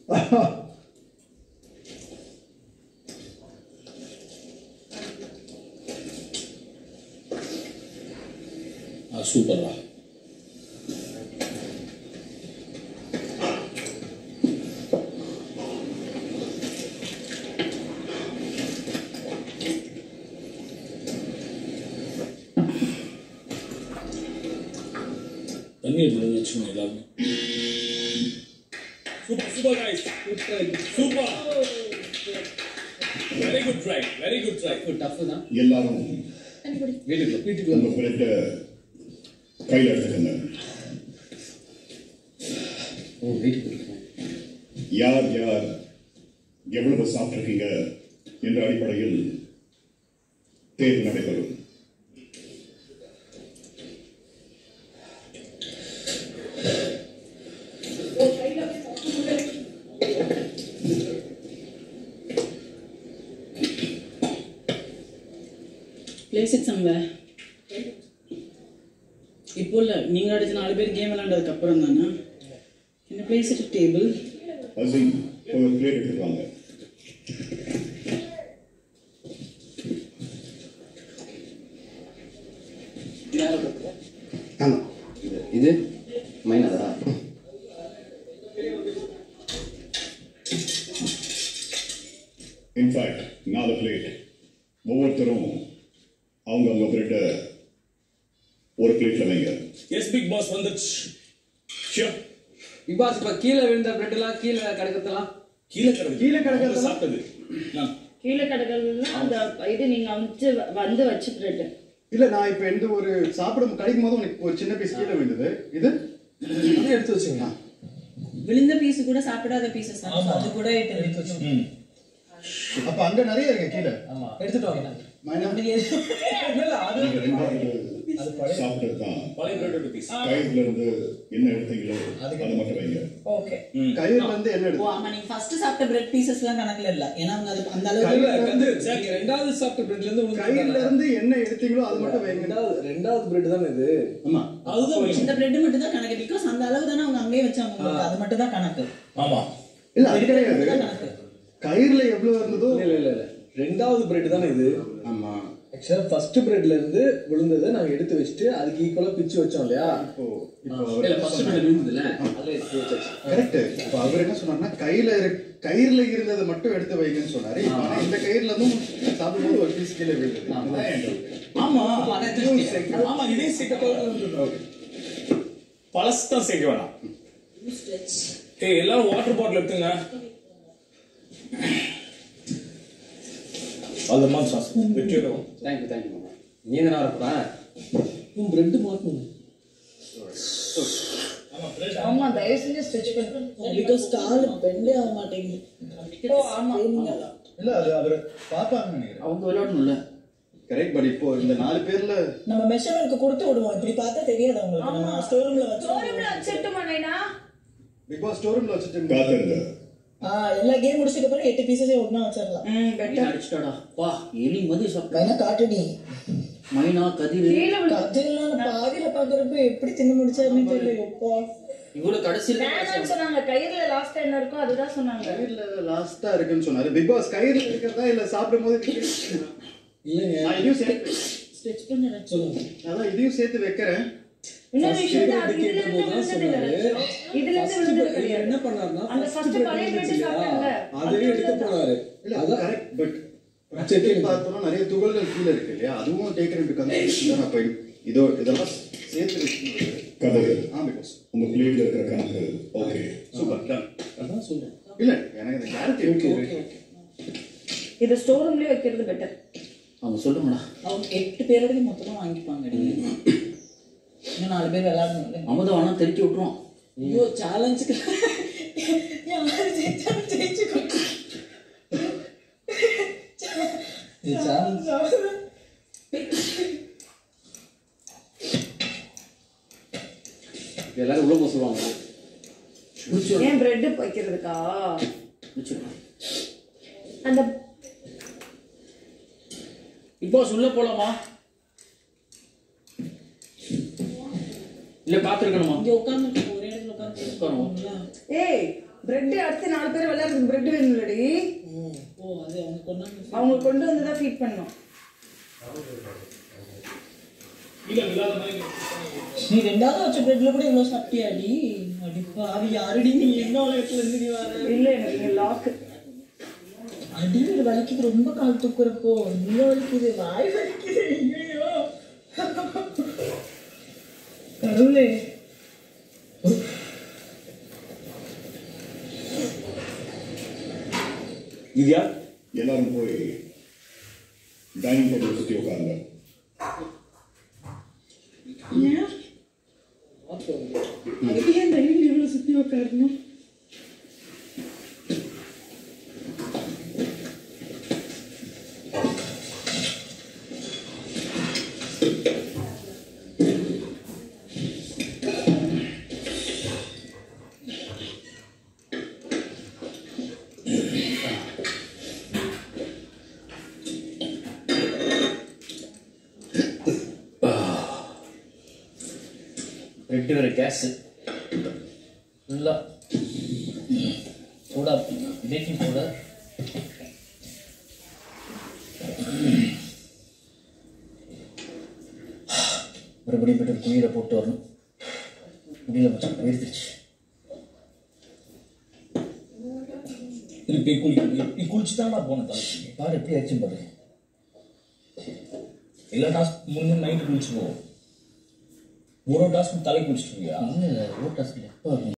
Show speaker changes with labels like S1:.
S1: ஆ சூப்பர்டா தண்ணி எடுத்து வச்சுக்கோங்க எல்லாருமே super super guys super very good try very good try
S2: tough தான்
S3: எல்லாரும்
S2: வீட்டுக்கு வீட்டுக்கு
S3: உங்க பிரெட்டை கையில் எடுத்துக்கங்க
S2: ஓ வீட்டுக்கு இருக்கேன்
S3: யார் யார் எவ்வளவு சாப்பிட்டிருக்கீங்க என்ற அடிப்படையில் தேர்வு நடைபெறும்
S4: பிளேஸ் இட் சம்வேர் இப்போ இல்லை நீங்கள் அடிச்ச நாலு பேர் கேம் விளையாண்டதுக்கு அப்புறம் தானே என்ன பிளேஸ் இட் டேபிள்
S3: அசிம் ஒரு பிளேட் எடுத்துட்டு வாங்க
S2: ஆமாம் இது இது மைனதா
S3: இன்ஃபேக்ட் நாலு பிளேட் ஒவ்வொருத்தரும் அவங்க அவங்க பிரெட்டை ஒரு பிளேட்ல வைங்க
S1: எஸ் பிக் பாஸ் வந்துச்சு ஷியோர்
S2: பிக் பாஸ் இப்போ கீழே விழுந்த பிரெட் எல்லாம் கீழே கிடக்கத்தெல்லாம்
S1: கீழே கிடக்கு
S5: கீழே கிடக்குறது
S1: அவங்க சாப்பிட்டது நான்
S6: கீழே கிடக்கிறதுனா அந்த இது நீங்க வந்து வந்து வச்சு பிரெட்
S5: இல்ல நான் இப்ப எந்த ஒரு சாப்பிடும் கிடைக்கும் போது உனக்கு ஒரு சின்ன பீஸ் கீழே விழுந்தது இது
S7: அதை எடுத்து வச்சுங்க
S4: விழுந்த பீஸ் கூட சாப்பிடாத பீசஸ் அது கூட எடுத்து வச்சு
S1: ம்
S5: அப்ப அங்க நிறைய இருக்கு கீழே
S7: ஆமா எடுத்துட்டு வாங்க
S5: மைனா
S7: இல்ல இல்ல அது
S3: நீங்க ரெண்டாவது சாப்பிட்டது தான்
S1: பழைய பிரெட் பீஸ்
S3: கயிறுல இருந்து என்ன எடுத்தீங்களோ அதை மட்டும் வைங்க
S4: ஓகே
S5: கயிறுல இருந்து என்ன
S4: ஓ
S5: எடுத்து
S4: ஆமா நீங்க ஃபர்ஸ்ட் சாப்பிட்ட பிரெட் பீசஸ்லாம் கணக்குல இல்ல ஏன்னா அவங்க அது அந்த
S7: இல்ல
S4: அளவுக்கு
S7: கந்து நீங்க ரெண்டாவது சாப்பிட்ட பிரெட்ல இருந்து உங்களுக்கு
S5: கயிறுல இருந்து என்ன எடுத்தீங்களோ அது மட்டும் வைங்க
S7: ரெண்டாவது ரெண்டாவது பிரெட் தானே இது
S5: ஆமா
S1: அதுதான்
S4: இந்த பிரெட் மட்டும் தான் கணக்கு பிகாஸ் அந்த அளவு தானே அவங்க அங்கேயே வச்சாங்க உங்களுக்கு. அது மட்டும் தான் கணக்கு
S1: ஆமா
S5: இல்ல அது
S4: மட்டும் தான்
S5: கிடையாது
S4: கணக்கு
S5: கயிறுல எவ்வளவு இருந்ததோ
S7: இல்ல இல்ல இல்ல ரெண்டாவது பிரெட் தானே இது
S5: ஆமா
S7: ஆக்சுவலா ஃபர்ஸ்ட் பிரெட்ல இருந்து விழுந்ததை நாங்க எடுத்து வச்சுட்டு அதுக்கு ஈக்குவலா பிச்சு வச்சோம் இல்லையா
S5: இப்போ இப்போ
S2: இல்லை ஃபர்ஸ்ட் பிரெட் விழுந்ததுல அதில் எடுத்து வச்சாச்சு
S5: கரெக்ட் இப்போ அவர் என்ன சொன்னார்னா கையில இரு- கயிறுல இருந்ததை மட்டும் எடுத்து வைங்கன்னு சொன்னாரு இப்ப ஆனா இந்த கயிறுல இருந்தும் சாப்பிடும்போது ஒரு பீஸ் கீழே விழுந்தது அதுதான் என் doubt.
S1: ஆமா ஆமா இதே சேர்க்க பழசு தான் சேர்க்க வேணாம் ஏய் எல்லாரும் வாட்டர் பாட்டில் எடுத்துங்க அதுமா சாஸ் வெற்றியோட
S2: தேங்க்யூ தேங்க்யூ மாமா நீ தானே வரப்பா
S7: உன் பிரெட் மாட்டணும்
S6: ஆமா தயவு செஞ்சு ஸ்டிச் பண்ணு
S4: பிகாஸ் கால் பெண்டே ஆக மாட்டேங்குது
S6: ஓ ஆமா
S5: இல்ல அது அவர் பாப்பாங்கன்னு நினைக்கிறேன்
S2: அவங்க விளையாடணும்ல
S5: கரெக்ட் பட் இப்போ இந்த நாலு பேர்ல
S4: நம்ம மெஷர்மெண்ட்க்கு கொடுத்து விடுவோம் இப்படி பார்த்தா தெரியாது உங்களுக்கு நம்ம ஸ்டோர் ரூம்ல வச்சு
S6: ஸ்டோரூம்ல வச்சுட்டு மனைனா
S5: பிக் பாஸ் ஸ்டோர் ரூம்ல வச்சுட்டு
S3: காத்திருங்க
S4: ஆ எல்லா கேம் முடிச்சதுக்கு அப்புறம் எட்டு பீசஸே ஒண்ணா வச்சிடலாம்
S6: ம் பெட்டர்
S2: அடிச்சிட்டாடா வா எலி மதி சாப்பிட்டா
S4: வேணா காட்டுடி
S2: மைனா கதிர்
S6: கீழே விழு
S4: கத்திரிலாம் நான் பாதியில பாக்குறப்ப எப்படி தின்னு முடிச்சாருன்னு தெரியல எப்பா
S2: இவ்வளவு கடைசியில்
S6: வேணாம்னு சொன்னாங்க கயிறுல லாஸ்ட் என்ன இருக்கோ அதுதான் சொன்னாங்க
S5: கயிறுல லாஸ்டா இருக்குன்னு சொன்னாரு பிக் பாஸ் கயிறுல இருக்கிறதா இல்ல சாப்பிடும் போது
S7: இல்லைங்க
S5: நான் இதையும் சேர்த்து
S4: ஸ்டிச் பண்ண
S7: சொல்லுங்க
S5: அதான் இதையும் சேர்த்து வைக்கிறேன்
S6: இன்னொரு விஷயம் அது
S7: கேட்ட
S6: இதுல
S7: போது தான்
S6: இருந்து விழுந்தது இல்ல
S7: சொன்னாரு
S6: இதுல இருந்து
S7: First
S6: விழுந்தது
S7: bread
S6: கிடையாது
S7: என்ன பண்ணாருன்னா
S6: அந்த
S7: first
S6: first
S7: bread
S6: பழைய
S7: இருந்துச்சு
S6: bread
S7: இல்லையா?
S6: சாப்பிட்டாங்க.
S7: அதையும் எடுக்க போனாரு
S5: இல்ல
S7: அதான்
S5: கரெக்ட் பட்
S7: சரி, கேளுங்க.
S5: பார்த்தோம்னா நிறைய துகள்கள் கீழே இருக்கு இல்லையா அதுவும் டேக்கன் இன்டு கன்சிடரேஷன் அப்ப இதோ இதெல்லாம் சேர்த்து வைக்கணும்.
S3: கதவு
S5: ஆ பிக் பாஸ்
S3: உங்க பிளேட்ல இருக்கிற கணக்கு ஓகே
S5: சூப்பர் டன்
S7: அதான் சொல்றேன்
S5: இல்ல எனக்கு இந்த கிளாரிட்டி இருக்கு
S6: இது ஸ்டோர் ரூம்லயே வைக்கிறது பெட்டர்
S2: அவங்க சொல்லுங்கடா
S4: அவங்க எட்டு பேரோட மொத்தமா வாங்கிப்பாங்க இன்னும் நாலு பேர் விளையாடணும்
S2: அமுதம் வேணா தெருக்கி விட்டுருவோம்
S4: ஐயோ சேலஞ்சுக்கு யாரு ஜெயிச்சாலும் ஜெயிச்சுக்கோ
S7: இது challenge.
S2: இப்ப எல்லாரும் உள்ள போக சொல்லுவாங்க
S6: ஏன் பிரெட் வைக்கிறதுக்கா
S2: வச்சுக்கோ
S6: அந்த
S2: பிக் பாஸ் உள்ள போலாமா இல்ல காத்திருக்கணுமா
S4: இங்க உட்காந்து ஒரே இடத்துல உட்காந்து
S2: உட்காருவோம்.
S6: ஏய் பிரெட் அடுத்து நாலு பேர் விளையாடுறதுக்கு பிரெட் வேணும்லடி
S4: ஓ அது அவங்க கொண்டாந்து
S6: அவங்க கொண்டு வந்து தான் ஃபீட் பண்ணோம்
S1: இல்ல இல்லாத மாதிரி
S4: நீ ரெண்டாவது வச்ச பிரெட்ல கூட இவ்வளவு சாப்பிட்டியாடி அடி பாவி யாருடி நீ எந்த உலகத்துல இருந்து நீ வர
S6: இல்ல எனக்கு இங்க லாக்
S4: அடி இது வலிக்குது ரொம்ப கால் தூக்குறப்போ இங்க வலிக்குது வாய் வலிக்குது ஐயோ கடவுளே
S1: இதுயா
S3: எல்லாரும் போய் டைனிங் டேபிள் சுற்றி உட்காருங்க
S6: ஏன் அதுக்கு ஏன் டைனிங் டேபிள் சுத்தி உட்காரணும்
S8: ரெண்டு பேர் கேஸ் ஃபுல்லாக சூடா பேக்கிங் பவுடர் மறுபடியும் போய்ட்டு குளிரை போட்டு வரணும் முடியல மச்சான் வேர்த்துருச்சு
S1: திருப்பி குளிக்க நீ குளிச்சு தான் போனேன் தலைக்கு
S8: பாரு எப்படி ஆச்சுன்னு பாரு
S1: எல்லா டாஸ்க் முன்னு நைட்டு குளிச்சுக்கோ ஒரு டாஸ்க்கு தலை குளிச்சுட்டு
S8: இல்லை ஓட்டாஸ் எப்போ